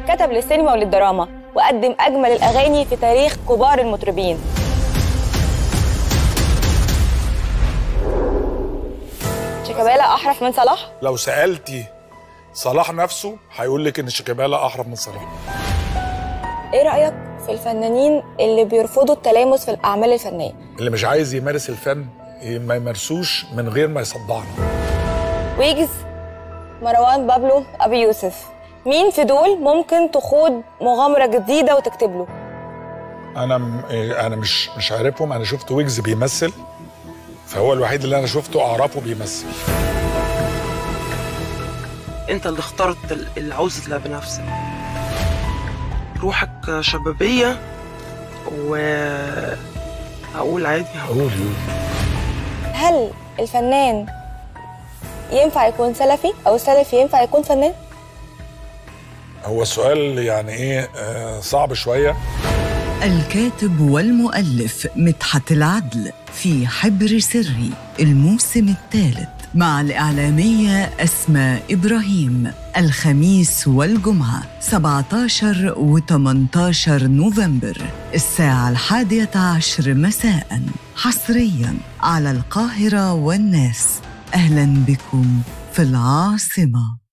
كتب للسينما وللدراما وقدم أجمل الأغاني في تاريخ كبار المطربين شيكابالا أحرف من صلاح؟ لو سالتي صلاح نفسه هيقول لك ان شيكابالا احرف من صلاح إيه رأيك في الفنانين اللي بيرفضوا التلامس في الأعمال الفنية؟ اللي مش عايز يمارس الفن ما يمارسوش من غير ما يصدعنا ويجز مروان بابلو أبي يوسف مين في دول ممكن تخوض مغامرة جديدة وتكتب له؟ انا م... إيه، انا مش مش عارفهم انا شفت ويجز بيمثل فهو الوحيد اللي انا شفته اعرفه بيمثل انت اللي اخترت ال- العزلة بنفسك روحك شبابية و هقول عادي هقول قول قول هل الفنان ينفع يكون سلفي أو السلفي ينفع يكون فنان؟ هو السؤال يعني ايه آه صعب شويه الكاتب والمؤلف مدحت العدل في حبر سري الموسم الثالث مع الإعلامية أسماء إبراهيم الخميس والجمعة 17 و 18 نوفمبر الساعة الحادية عشر مساء حصريا على القاهرة والناس أهلا بكم في العاصمة